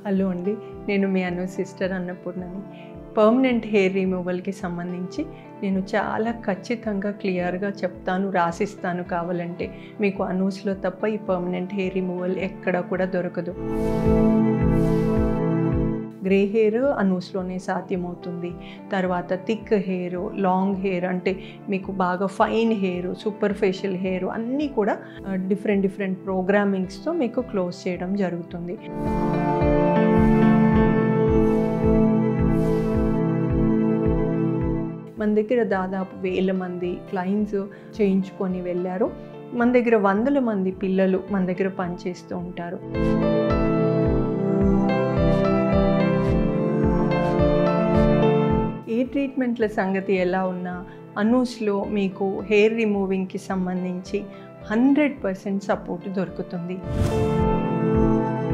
hello అండి నేను మీ అను సిస్టర్ అన్నపూర్ణని పర్మనెంట్ హెయిర్ రిమూవల్కి సంబంధించి నేను చాలా ఖచ్చితంగా క్లియర్గా చెప్తాను రాసిస్తాను కావాలంటే మీకు అనూస్లో తప్ప ఈ పర్మనెంట్ హెయిర్ రిమూవల్ ఎక్కడ కూడా దొరకదు గ్రే హెయిర్ అనూస్లోనే సాధ్యమవుతుంది తర్వాత థిక్ హెయిర్ లాంగ్ హెయిర్ అంటే మీకు బాగా fine hair super facial hair అన్నీ కూడా డిఫరెంట్ డిఫరెంట్ ప్రోగ్రామింగ్స్తో మీకు క్లోజ్ చేయడం జరుగుతుంది మన దగ్గర దాదాపు వేల మంది క్లయింట్స్ చేయించుకొని వెళ్ళారు మన దగ్గర వందల మంది పిల్లలు మన దగ్గర పనిచేస్తూ ఉంటారు ఏ ట్రీట్మెంట్ల సంగతి ఎలా ఉన్నా అనూస్లో మీకు హెయిర్ రిమూవింగ్కి సంబంధించి హండ్రెడ్ పర్సెంట్ సపోర్ట్ దొరుకుతుంది